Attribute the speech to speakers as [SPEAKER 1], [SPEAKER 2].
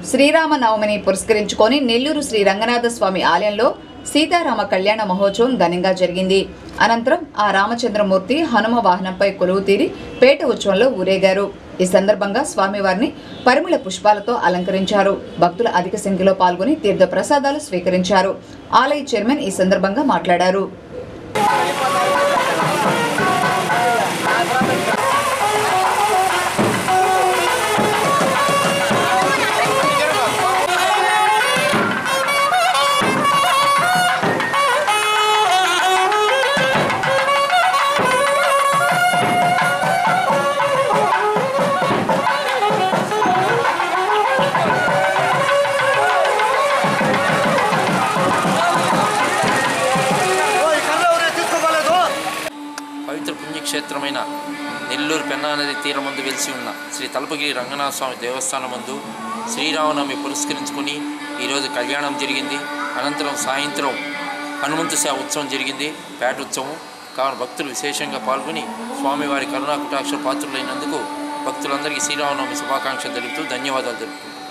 [SPEAKER 1] శ్రీరామనవమిని పురస్కరించుకొని నెల్లూరు శ్రీ రంగనాథ స్వామి ఆలయంలో సీతారామ కళ్యాణ మహోత్సవం ఘనంగా జరిగింది అనంతరం ఆ రామచంద్రమూర్తి హనుమ వాహనంపై కొలువు తీరి పేట ఉత్సవంలో ఊరేగారు ఈ సందర్భంగా స్వామివారిని పరిమళ పుష్పాలతో అలంకరించారు భక్తులు అధిక సంఖ్యలో పాల్గొని తీర్థ ప్రసాదాలు స్వీకరించారు ఆలయ చైర్మన్ ఈ సందర్భంగా మాట్లాడారు
[SPEAKER 2] పవిత్ర పుణ్యక్షేత్రమైన నెల్లూరు పెన్నా నది తీరమందు వెలిసి ఉన్న శ్రీ తలపగిరి రంగనాథ స్వామి దేవస్థానం మందు శ్రీరామనవమి పురస్కరించుకొని ఈరోజు కళ్యాణం జరిగింది అనంతరం సాయంత్రం హనుమంతు సేవ ఉత్సవం జరిగింది పేట ఉత్సవం కావున భక్తులు విశేషంగా పాల్గొని స్వామివారి కరుణా కుటాక్ష పాత్రులైనందుకు భక్తులందరికీ శ్రీరామనవమి శుభాకాంక్షలు తెలుపుతూ ధన్యవాదాలు తెలుపుతున్నాను